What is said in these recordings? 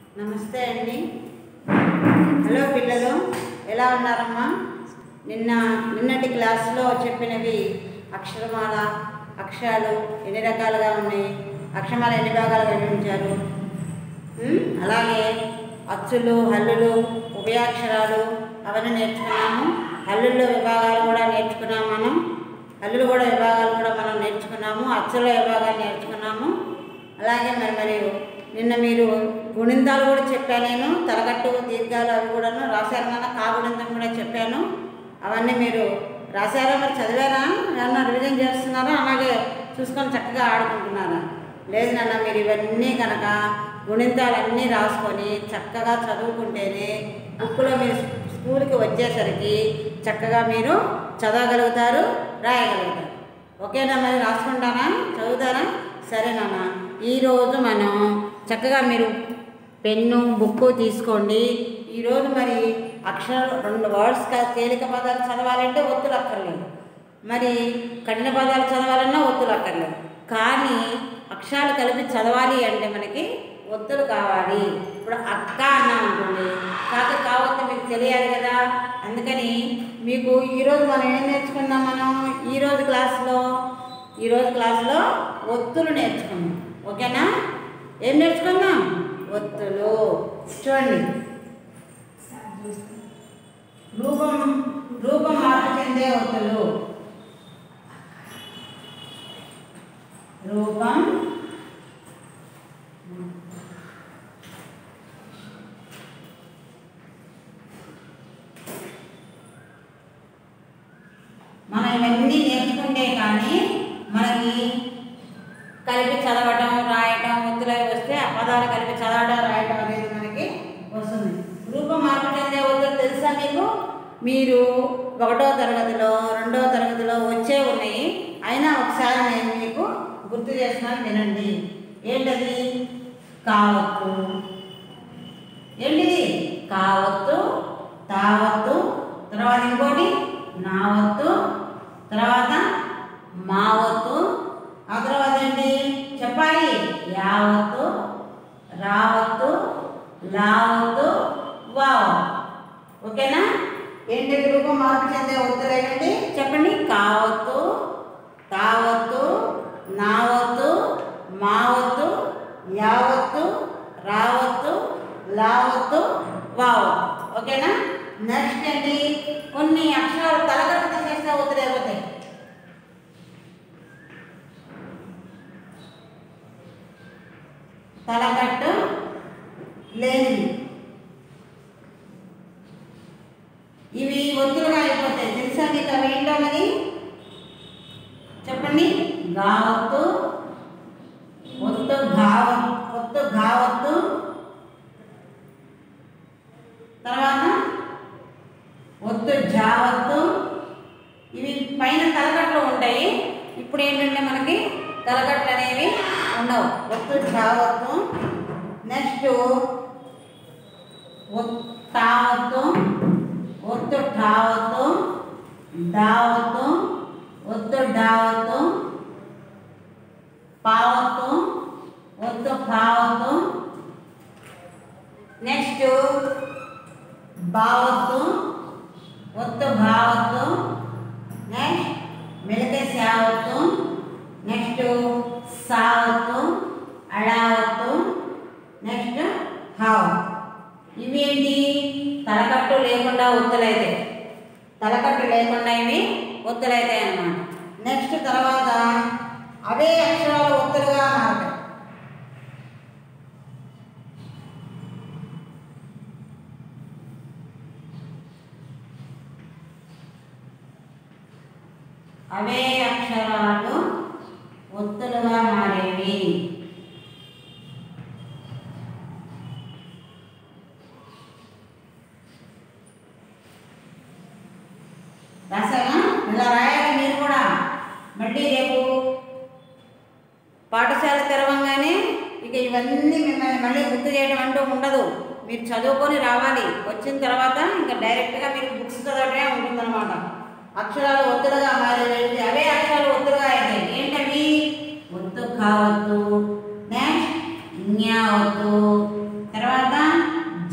నమస్తే అండి హలో పిల్లలు ఎలా ఉన్నారమ్మా నిన్న నిన్నటి క్లాసులో చెప్పినవి అక్షరమాల అక్షరాలు ఎన్ని రకాలుగా ఉన్నాయి అక్షరమాల ఎన్ని భాగాలుగా విభజించారు ఉమ్, అలాగే అచ్చులు హల్లులు ఉభయాక్షరాలు అవన్నీ నేర్చుకున్నాము హల్లుల్లో విభాగాలు కూడా నేర్చుకున్నాము మనం హల్లులు కూడా విభాగాలు కూడా మనం నేర్చుకున్నాము అచ్చుల విభాగాలు నేర్చుకున్నాము అలాగే మరి మరియు నిన్న మీరు గుణింతాలు కూడా చెప్పాను నేను తలగట్టు దీర్ఘాలు అవి కూడాను రాశారు నాన్న కాగుణింతం కూడా చెప్పాను అవన్నీ మీరు రాశారా మరి చదివారా ఏమన్నా రివిజన్ చేస్తున్నారా అలాగే చూసుకొని చక్కగా ఆడుకుంటున్నారా లేదు నాన్న మీరు ఇవన్నీ కనుక గుణింతాలన్నీ రాసుకొని చక్కగా చదువుకుంటేనే బుక్లో మీరు స్కూల్కి వచ్చేసరికి చక్కగా మీరు చదవగలుగుతారు రాయగలుగుతారు ఓకేనా మరి రాసుకుంటారా చదువుతారా సరేనమ్మా ఈరోజు మనం చక్కగా మీరు పెన్ను బుక్కు తీసుకోండి ఈరోజు మరి అక్షరాలు రెండు వర్డ్స్ తేలిక పదాలు చదవాలంటే ఒత్తులు అక్కర్లేదు మరి కఠిన పదాలు చదవాలన్నా ఒత్తులు అక్కర్లేదు కానీ అక్షరాలు కలిపి చదవాలి అంటే మనకి ఒత్తులు కావాలి ఇప్పుడు అక్క అన్నా ఉంటుంది కాక కావద్దు మీకు తెలియాలి కదా అందుకని మీకు ఈరోజు మనం ఏం నేర్చుకుందాం మనం ఈరోజు క్లాస్లో ఈరోజు క్లాస్లో ఒత్తులు నేర్చుకుందాం ఓకేనా ఏం నేర్చుకుందాం ఒత్తులు చూడండి రూపం రూపం మార్పు చెందే ఒత్తులు రూపం మనం ఇవన్నీ నేర్చుకుంటే కానీ మనకి కలిపి చదవటం రాయటం ఒత్తులు అవి వస్తే ఆ పదాలు కలిపి చదవడం రాయటం అనేది మనకి వస్తుంది రూపం మార్పు చెందే ఒత్తులు తెలుసా మీకు మీరు ఒకటో తరగతిలో రెండో తరగతిలో వచ్చే ఉన్నాయి అయినా ఒకసారి నేను మీకు గుర్తు చేస్తున్నాను వినండి ఏంటది కావత్తు ఏంటిది కావత్తు తావత్తు తర్వాత ఇంకోటి నావత్తు తర్వాత మావత్తు ఆ తర్వాత ఏంటి చెప్పాలి యావత్తు రావత్తు లావత్తు వావ్ ఓకేనా ఏంటి రూపం మార్పు చెందే ఒత్తులు ఏంటి చెప్పండి కావత్తు తావత్తు నావత్తు మావత్తు యావత్తు రావత్తు లావత్తు వావత్తు ఓకేనా నెక్స్ట్ ఏంటి కొన్ని అక్షరాలు తలగట్టు తీసేస్తే ఒత్తులు అయిపోతాయి తలకట్టు లేనిది ఇవి ఒత్తులుగా అయిపోతాయి తెలుసా మీకు అవి ఏంటో మరి చెప్పండి గావత్తు ఒత్తు గావ ఒత్తు గావత్తు తర్వాత ఒత్తు జావత్తు ఇవి పైన తలకట్లు ఉంటాయి ఇప్పుడు ఏంటంటే మనకి తలకట్లు అనేవి ఉండవు ఒత్తు జావత్తు నెక్స్ట్ తావత్తు ఒత్తు ఠావత్తు దావత్తు ఒత్తు డావత్తు పావత్తు ఒత్తు పావత్తు నెక్స్ట్ భావత్తు ఒత్తు భావత్తు నెక్స్ట్ మెలికే సావత్తు నెక్స్ట్ సావత్తు అడావత్తు నెక్స్ట్ హావత్తు ఇవేంటి తలకట్టు లేకుండా ఒత్తులైతే తలకట్టు లేకుండా ఇవి ఒత్తులైతాయి అన్నమాట నెక్స్ట్ తర్వాత అవే అక్షరాలు ఒత్తులుగా మారుతాయి అవే అక్షరాలు ఒత్తులుగా మారేవి రాసావా ఇలా రాయాలి మీరు కూడా మళ్ళీ రేపు పాఠశాల తెరవంగానే ఇక ఇవన్నీ మిమ్మల్ని మళ్ళీ గుర్తు చేయడం అంటూ ఉండదు మీరు చదువుకొని రావాలి వచ్చిన తర్వాత ఇంకా డైరెక్ట్గా మీరు బుక్స్ చదవడమే ఉంటుందన్నమాట అక్షరాలు ఒత్తులుగా మారేవి అవే అక్షరాలు ఒత్తులుగా అవుతాయి ఏంటవి ఒత్తు కావద్దు నెక్స్ట్ జ్ఞావద్దు తర్వాత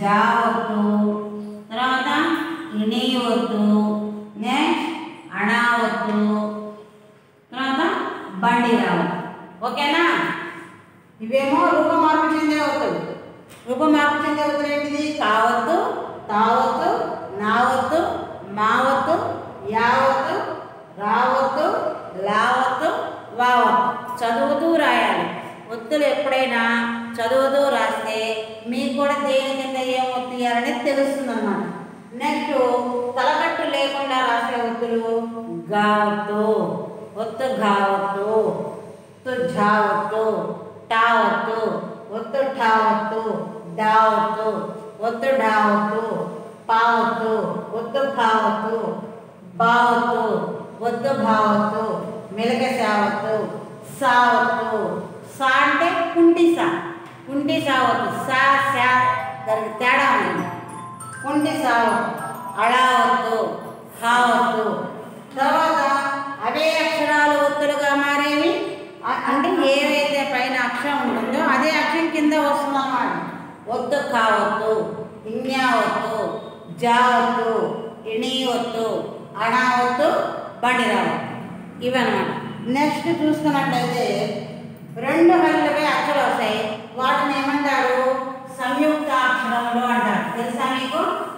జా ఒత్తు తర్వాత ఇణి ఒత్తు నెక్స్ట్ అణా ఒత్తు తర్వాత బండి రావు ఓకేనా ఇవేమో రూపమార్పు చెందే ఒత్తులు రూపమార్పు చెందే ఒత్తులు ఏంటిది కావత్తు తావత్తు నావత్తు మావత్తు యావత్తు రావత్తు లావత్తు వావత్తు చదువుతూ రాయాలి ఒత్తులు ఎప్పుడైనా చదువుతూ రాస్తే మీకు కూడా దేని కింద ఏం ఒత్తు ఇవ్వాలనేది తెలుస్తుంది అన్నమాట నెక్స్ట్ తలకట్టు లేకుండా రాసే ఒత్తులు గావత్తు ఒత్తు గావత్తు ఒత్తు ఝావత్తు టావత్తు ఒత్తు ఠావత్తు డావత్తు ఒత్తు డావత్తు పావత్తు ఒత్తు భావత్తు బావత్తు ఒత్తు భావత్తు మెలక సావత్తు సావత్తు సా అంటే కుంటి సా కుంటి సావత్తు సా సా దానికి తేడా ఉంది కుంటి సావత్తు అళావత్తు హావత్తు తర్వాత అవే అక్షరాలు ఒత్తులుగా మారేవి అ- అంటే ఏవైతే పైన అక్షరం ఉంటుందో అదే అక్షరం కింద వస్తుందన్నమాట ఒత్తు కావత్తు ఇన్యావత్తు జావత్తు ఇణి ఒత్తు అణావత్తు బండి రావత్తు ఇవన్నమాట నెక్స్ట్ చూసుకున్నట్లయితే రెండు హల్లువే అక్షరాలు వస్తాయి వాటిని ఏమంటారు సంయుక్త అక్షరములు అంటారు తెలుసా మీకు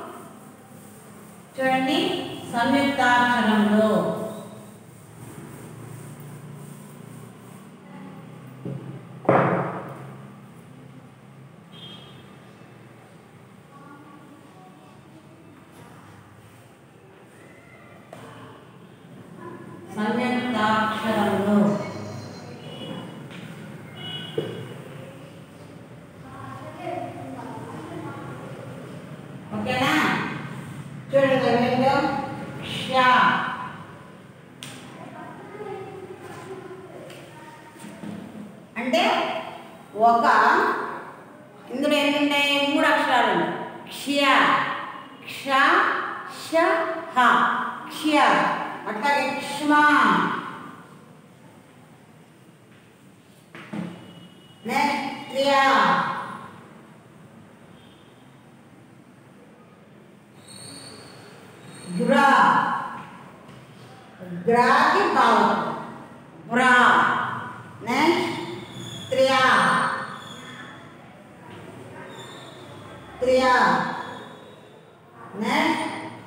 చూడండి సంయుక్తాక్షరములు సంయుక్తాక్షరములు ఓకేనా చూడండి రెండు క్ష అంటే ఒక ఇందులో ఎన్ని ఉన్నాయి మూడు అక్షరాలు ఉన్నాయి క్ష క్ష ష హ క్ష అట్లాగే క్ష్మ నెక్స్ట్ త్రియా గ్రా గ్రాకి భావం బ్రా నెక్స్ట్ త్రియా త్రియా నెక్స్ట్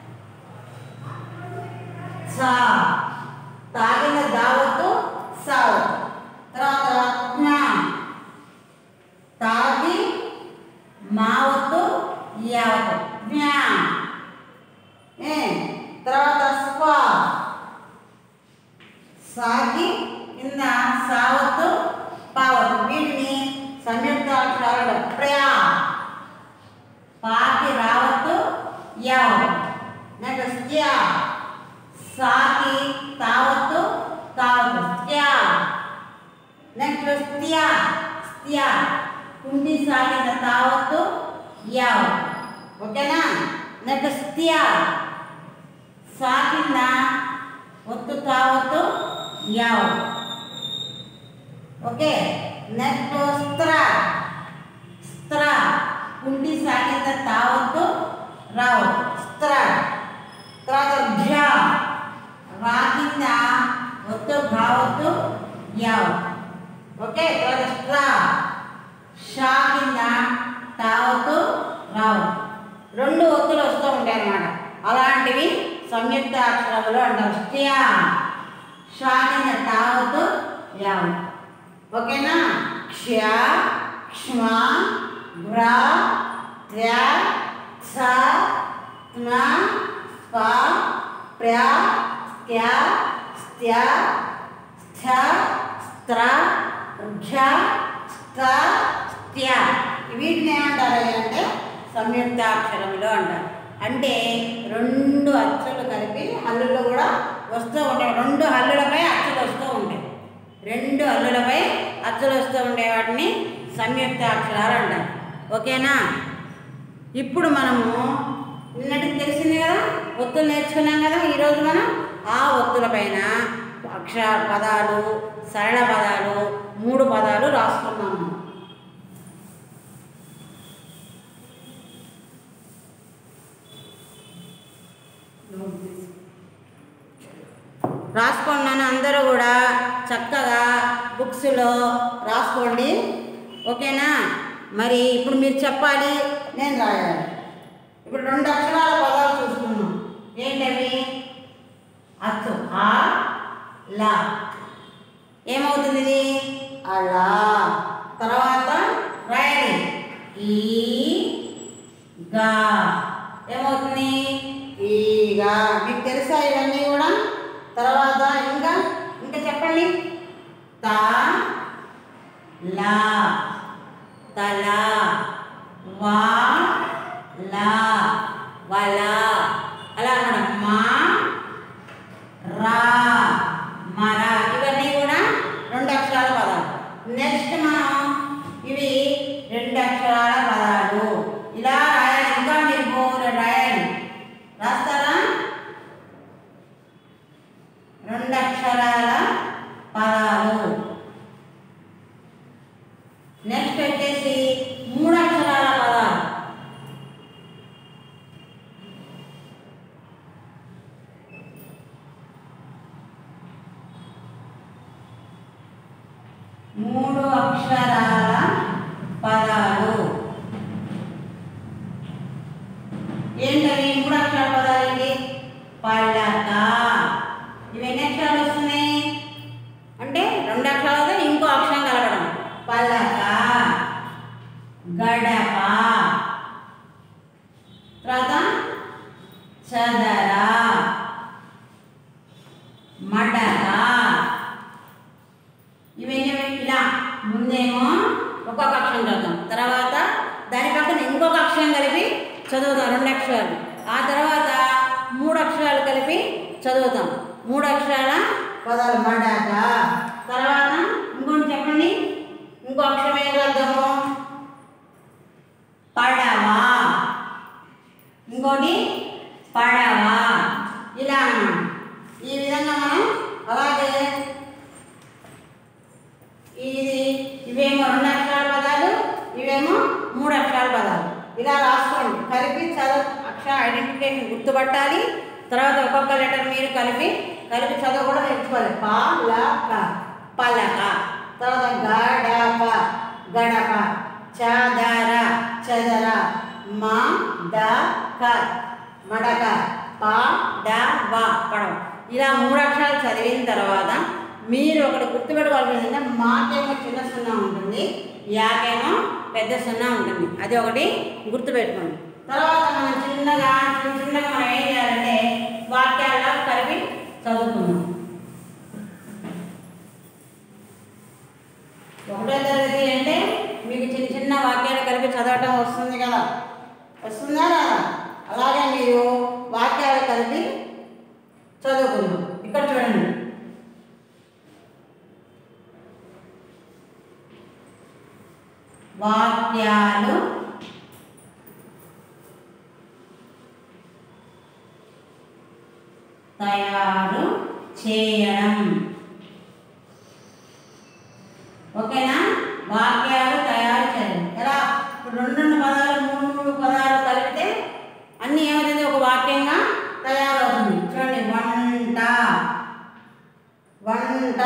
సా తాగిన దావత్తు సావత్తు తర్వాత జ్ఞా తాగి మావత్తు యావత్తు జ్ఞా ఏ తర్వాత స్వా సాగి కింద సావత్తు పావత్తు వీటిని సంయుక్త అక్షరాలు ప్రయా పాకి రావత్తు యావత్తు నెక్స్ట్ స్త్యా సాకి తావత్తు తావత్తు స్త్యా నెక్స్ట్ స్త్యా స్త్యా కుండి సాగిన తావత్తు యావత్తు ఓకేనా నెక్స్ట్ స్త్యా సాకింద ఒత్తు తావత్తు యావత్తు ఓకే నెక్స్ట్ స్త్ర స్త్ర కుండి సాగిన తావత్తు రావత్తు స్త్ర తర్వాత ఝ రాకింద ఒత్తు భావత్తు యావత్తు ఓకే తర్వాత స్ట్రా షా కింద తావత్తు రావత్తు రెండు ఒత్తులు వస్తూ ఉంటాయి అన్నమాట అలాంటివి సంయుక్త అక్షరములు అంటారు స్ట్రియా షా కింద తావత్తు యావత్తు ఓకేనా క్ష క్ష్మ భ్ర త్ర క్ష త్మ స్ప ప్ర స్త్య స్త్య స్థ స్త్ర ఝ స్త స్త్య వీటిని ఏమంటారు అంటే సంయుక్తాక్షరములు అంటారు అంటే రెండు అచ్చులు కలిపి హల్లులు కూడా వస్తూ ఉంటాయి రెండు హల్లులపై అచ్చులు వస్తూ ఉంటాయి రెండు హల్లులపై అచ్చులు వస్తూ ఉండే వాటిని సంయుక్త అక్షరాలు అంటారు ఓకేనా ఇప్పుడు మనము నిన్నటికి తెలిసింది కదా ఒత్తులు నేర్చుకున్నాం కదా ఈరోజు మనం ఆ ఒత్తుల పైన అక్షర పదాలు సరళ పదాలు మూడు పదాలు రాసుకున్నాము రాసుకున్నాను అందరూ కూడా చక్కగా బుక్స్లో రాసుకోండి ఓకేనా మరి ఇప్పుడు మీరు చెప్పాలి నేను రాయాలి ఇప్పుడు రెండు అక్షరాల పదాలు చూస్తున్నాం ఏంటవి అచ్చు ఆ లా ఏమవుతుంది ఇది అలా తర్వాత రాయాలి ఈ గా ఏమవుతుంది ఈగా మీకు తెలుసా ఇవన్నీ కూడా తర్వాత ఇంకా ఇంకా చెప్పండి తా లా తల వా లా వల అలా అనమాట మా రా మర ఇవన్నీ కూడా రెండు అక్షరాల పదాలు నెక్స్ట్ మనం ఇవి రెండు అక్షరాల పదాలు ఇలా రాయాలి ఇంకా మీరు బోర్ రాయాలి రాస్తారా రెండు అక్షరాల పదాలు నెక్స్ట్ వచ్చేసి మూడు అక్షరాల పదాలు మూడు అక్షరాల పదాలు ఏంటవి మూడు అక్షరాల పదాలు ఏంటి పళ్ళక ఇవి ఎన్ని అక్షరాలు వస్తున్నాయి అంటే రెండు అక్షరాలతో ఇంకో అక్షరం కలపడం పలక గడప తర్వాత చదర మడక ఇవన్నీ ఇలా ముందేమో ఒక్కొక్క అక్షరం చదువుతాం తర్వాత దాని పక్కన ఇంకొక అక్షరం కలిపి చదువుతాం రెండు అక్షరాలు ఆ తర్వాత మూడు అక్షరాలు కలిపి చదువుతాం మూడు అక్షరాల పదాలు మడాక తర్వాత ఇంకోటి చెప్పండి ఇంకో అక్షరం ఏం చదువుతాము పడవ ఇంకోటి పడవ ఇలా అన్నమాట ఈ విధంగా మనం అలాగే ఇది ఇవేమో రెండు అక్షరాల పదాలు ఇవేమో మూడు అక్షరాల పదాలు ఇలా రాసుకోండి కలిపి చదువు అక్షర ఐడెంటిఫికేషన్ గుర్తుపట్టాలి తర్వాత ఒక్కొక్క లెటర్ మీరు కలిపి కలిపి చదువు కూడా నేర్చుకోవాలి పాలక పలక తర్వాత గడప గడప చదర చదర మా ద క మడక ప డ వ పడవ ఇలా మూడు అక్షరాలు చదివిన తర్వాత మీరు ఒకటి గుర్తుపెట్టుకోవాల్సింది ఏంటంటే మాకేమో చిన్న సున్నా ఉంటుంది యాకేమో పెద్ద సున్నా ఉంటుంది అది ఒకటి గుర్తుపెట్టుకోండి తర్వాత మనం చిన్నగా చిన్న చిన్నగా మనం ఏం చేయాలంటే వాక్యాల్లో కలిపి చదువుకుందాం ఒకటో తరగతి అంటే మీకు చిన్న చిన్న వాక్యాలు కలిపి చదవటం వస్తుంది కదా వస్తుందా రాదా అలాగే మీరు వాక్యాలు కలిపి చదువుకుందాం ఇక్కడ చూడండి వాక్యాలు తయారు చేయడం ఓకేనా వాక్యాలు తయారు చేయడం ఎలా ఇప్పుడు రెండు రెండు పదాలు మూడు మూడు పదాలు కలిపితే అన్నీ ఏమవుతుంది ఒక వాక్యంగా తయారవుతుంది చూడండి వంట వంట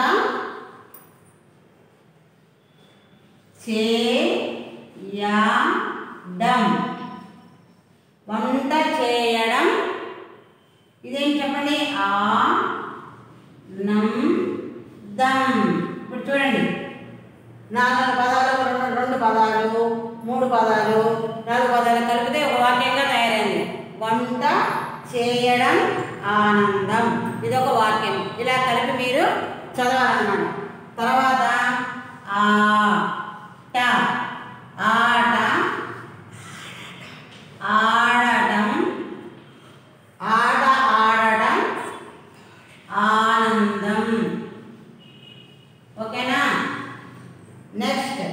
చేయడం వంట చేయడం ఇదేం చెప్పండి ఆ నం దం ఇప్పుడు చూడండి నాలుగు పదాలు రెండు రెండు పదాలు మూడు పదాలు నాలుగు పదాలు కలిపితే ఒక వాక్యంగా తయారైంది వంట చేయడం ఆనందం ఇది ఒక వాక్యం ఇలా కలిపి మీరు చదవాలన్నమాట తర్వాత ఆట ఆట ఆడటం ఆట ఆడటం ఆనందం ఓకేనా నెక్స్ట్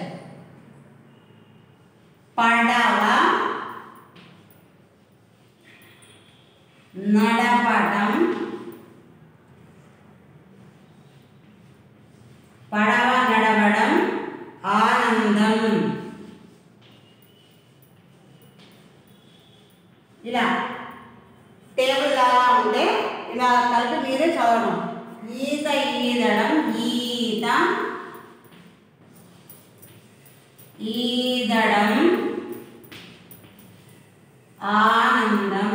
పడవ నడపడం పడవ నడవడం ఆనందం ఇలా టేబుల్ లాగా ఉంటే ఇలా కలిపి మీరే చదవడం ఈత ఈదడం ఈత ఈదడం ఆనందం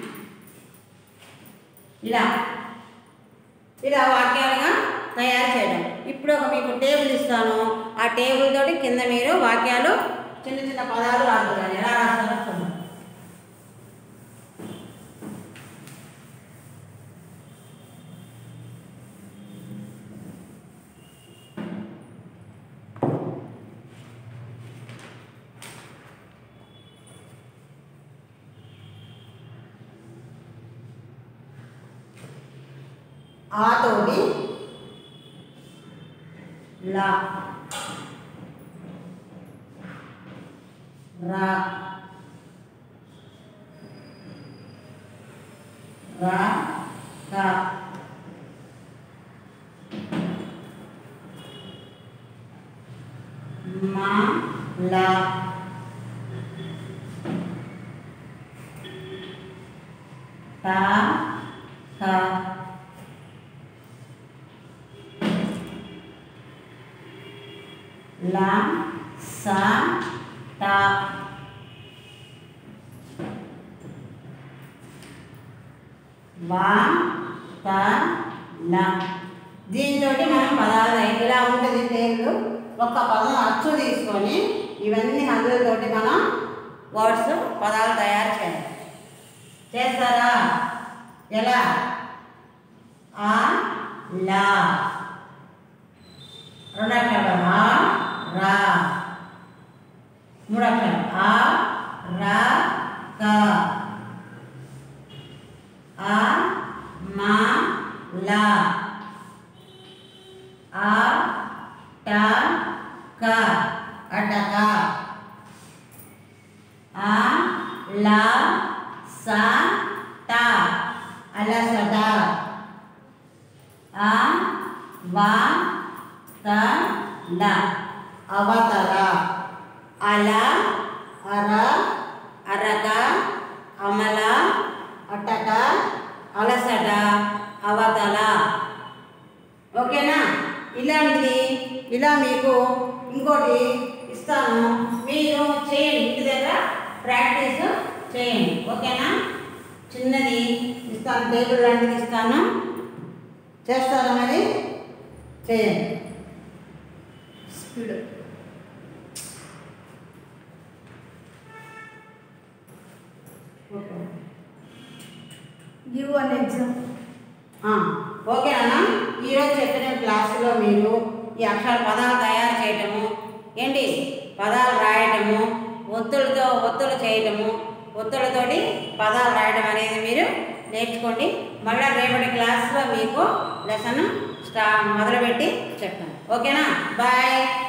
ఇలా ఇలా వాక్యాలుగా తయారు చేయడం ఇప్పుడు ఒక మీకు టేబుల్ ఇస్తాను ఆ టేబుల్ తోటి కింద మీరు వాక్యాలు చిన్న చిన్న పదాలు రాసుకోవాలి ఎలా రాస్తారో చూడండి ఆతోటి లా రా రా కా మా లా తా కా లా సా టా వా తా లా దీంతో మనం పదాలు రాయాలి. ఇలా ఉంటుంది టేబుల్ ఒక పదం అచ్చు తీసుకొని ఇవన్నీ హద్దులతోటి మనం వర్డ్స్ పదాలు తయారు చేయాలి చేస్తారా ఎలా ఆ లా రెండు అక్షరాలు ఆ రా మూడు అక్షరాలు ఆ రా క ఆ మా లా ఆ ట క అటక ఆ లా సా ట అలసట ఆ వా త ల అవతల అల అర అరక అమల అటక అలసట అవతల ఓకేనా ఇలాంటిది ఇలా మీకు ఇంకోటి ఇస్తాను మీరు చేయండి ఇంటి దగ్గర ప్రాక్టీస్ చేయండి ఓకేనా చిన్నది ఇస్తాను టేబుల్ లాంటిది ఇస్తాను చేస్తాను మరి చేయండి speed give an exam okay అన్న ఈరోజు చెప్పిన క్లాసులో మీరు ఈ అక్షర పదాలు తయారు చేయటము ఏంటి పదాలు రాయటము ఒత్తులతో ఒత్తులు చేయటము ఒత్తులతోటి పదాలు రాయడం అనేది మీరు నేర్చుకోండి మళ్ళీ రేపటి క్లాస్లో మీకు లెసన్ స్టా మొదలుపెట్టి చెప్తాను ఓకేనా బాయ్